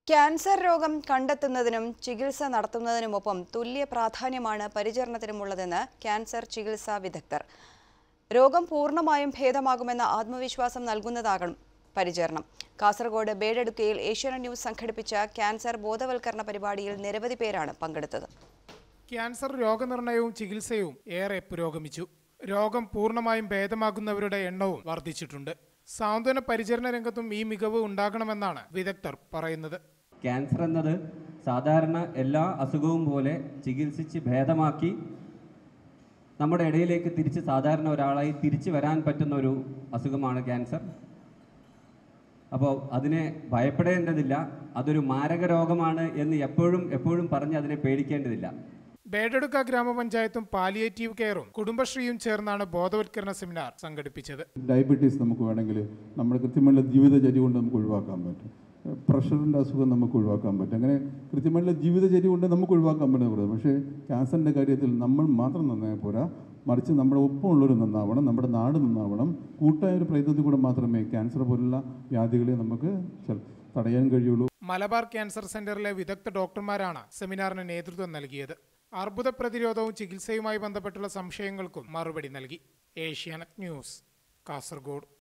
cancer രോഗം കണ്ടെത്തുന്നതിനും ചികിത്സ നടത്തുന്നതിനുമൊപ്പം തുല്യ പ്രാധാന്യമാണ് പരിചരണത്തിനുമുള്ളതെന്ന് ക്യാൻസർ ചികിത്സാ വിദഗ്ധർ രോഗം പൂർണ്ണമായും ഭേദമാകുമെന്ന ആത്മവിശ്വാസം നൽകുന്നതാകണം പരിചരണം കാസർഗോഡ് ബേഡെടുക്കയിൽ ഏഷ്യാനെറ്റ് ന്യൂസ് സംഘടിപ്പിച്ച ക്യാൻസർ ബോധവൽക്കരണ പരിപാടിയിൽ നിരവധി പേരാണ് പങ്കെടുത്തത് ക്യാൻസർ രോഗനിർണയവും ചികിത്സയും ഏറെ പുരോഗമിച്ചു രോഗം പൂർണ്ണമായും ഭേദമാകുന്നവരുടെ എണ്ണവും വർദ്ധിച്ചിട്ടുണ്ട് സാന്ത്വന പരിചരണ രംഗത്തും ഈ മികവ് ഉണ്ടാകണമെന്നാണ് വിദഗ്ധർ പറയുന്നത് ക്യാൻസർ എന്നത് സാധാരണ എല്ലാ അസുഖവും പോലെ ചികിത്സിച്ച് ഭേദമാക്കി നമ്മുടെ ഇടയിലേക്ക് തിരിച്ച് സാധാരണ ഒരാളായി തിരിച്ചു വരാൻ പറ്റുന്ന ഒരു അസുഖമാണ് ക്യാൻസർ അപ്പോൾ അതിനെ ഭയപ്പെടേണ്ടതില്ല അതൊരു മാരക രോഗമാണ് എന്ന് എപ്പോഴും എപ്പോഴും പറഞ്ഞ് അതിനെ പേടിക്കേണ്ടതില്ല ബേഡെടുക്ക ഗ്രാമപഞ്ചായത്തും പാലിയേറ്റീവ് കെയറും കുടുംബശ്രീയും ചേർന്നാണ് ബോധവൽക്കരണ സെമിനാർ സംഘടിപ്പിച്ചത് ഡയബറ്റീസ് നമുക്ക് വേണമെങ്കിൽ നമ്മുടെ കൃത്യമായുള്ള ജീവിതചര്യ കൊണ്ട് നമുക്ക് ഒഴിവാക്കാൻ പറ്റും പ്രഷറിൻ്റെ അസുഖം നമുക്ക് ഒഴിവാക്കാൻ പറ്റും അങ്ങനെ കൃത്യമായുള്ള ജീവിതചര്യ കൊണ്ട് നമുക്ക് ഒഴിവാക്കാൻ പറ്റുന്ന പക്ഷേ ക്യാൻസറിൻ്റെ കാര്യത്തിൽ നമ്മൾ മാത്രം നന്നായാൽ പോരാ മറിച്ച് നമ്മുടെ ഒപ്പമുള്ളവർ നന്നാവണം നമ്മുടെ നാട് നന്നാവണം കൂട്ടായ ഒരു പ്രയത്നത്തിൽ കൂടെ മാത്രമേ ക്യാൻസർ പോലുള്ള വ്യാധികളെ നമുക്ക് ചെ- തടയാൻ കഴിയുള്ളൂ മലബാർ ക്യാൻസർ സെന്ററിലെ വിദഗ്ധ ഡോക്ടർമാരാണ് സെമിനാറിന് നേതൃത്വം നൽകിയത് അർബുദ പ്രതിരോധവും ചികിത്സയുമായി ബന്ധപ്പെട്ടുള്ള സംശയങ്ങൾക്കും മറുപടി നൽകി ഏഷ്യാനെറ്റ് ന്യൂസ് കാസർഗോഡ്